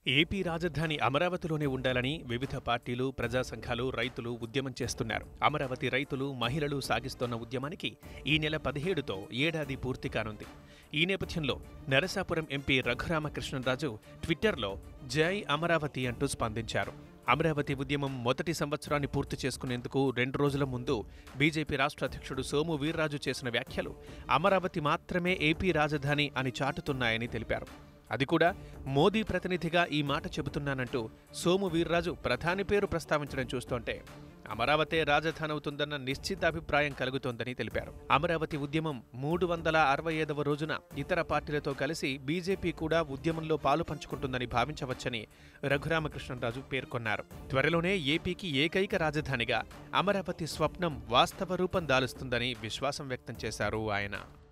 AP రాజధాని అమరావతిలోనే ఉండాలని వివిధ పార్టీలు ప్రజా సంఘాలు రైతులు ఉద్యమం చేస్తున్నారు అమరావతి రైతులు మహిళలు సాగిస్తున్న ఉద్యమానికి ఈ నెల పదిహేడుతో ఏడాది పూర్తి కానుంది ఈ నేపథ్యంలో నరసాపురం ఎంపీ రఘురామకృష్ణరాజు ట్విట్టర్లో జై అమరావతి అంటూ స్పందించారు అమరావతి ఉద్యమం మొదటి సంవత్సరాన్ని పూర్తి చేసుకునేందుకు రెండు రోజుల ముందు బీజేపీ రాష్ట్ర అధ్యక్షుడు సోము వీర్రాజు చేసిన వ్యాఖ్యలు అమరావతి మాత్రమే ఏపీ రాజధాని అని చాటుతున్నాయని తెలిపారు అది కూడా మోదీ ప్రతినిధిగా ఈ మాట చెబుతున్నానంటూ సోము వీర్రాజు ప్రధాని పేరు ప్రస్తావించడం చూస్తుంటే అమరావతే రాజధాని అవుతుందన్న నిశ్చిత అభిప్రాయం కలుగుతోందని తెలిపారు అమరావతి ఉద్యమం మూడు వందల అరవై ఐదవ రోజున ఇతర పార్టీలతో కలిసి బీజేపీ కూడా ఉద్యమంలో పాలు పంచుకుంటుందని భావించవచ్చని రఘురామకృష్ణరాజు పేర్కొన్నారు త్వరలోనే ఏపీకి ఏకైక రాజధానిగా అమరావతి స్వప్నం వాస్తవ రూపం దాలుస్తుందని విశ్వాసం వ్యక్తం చేశారు ఆయన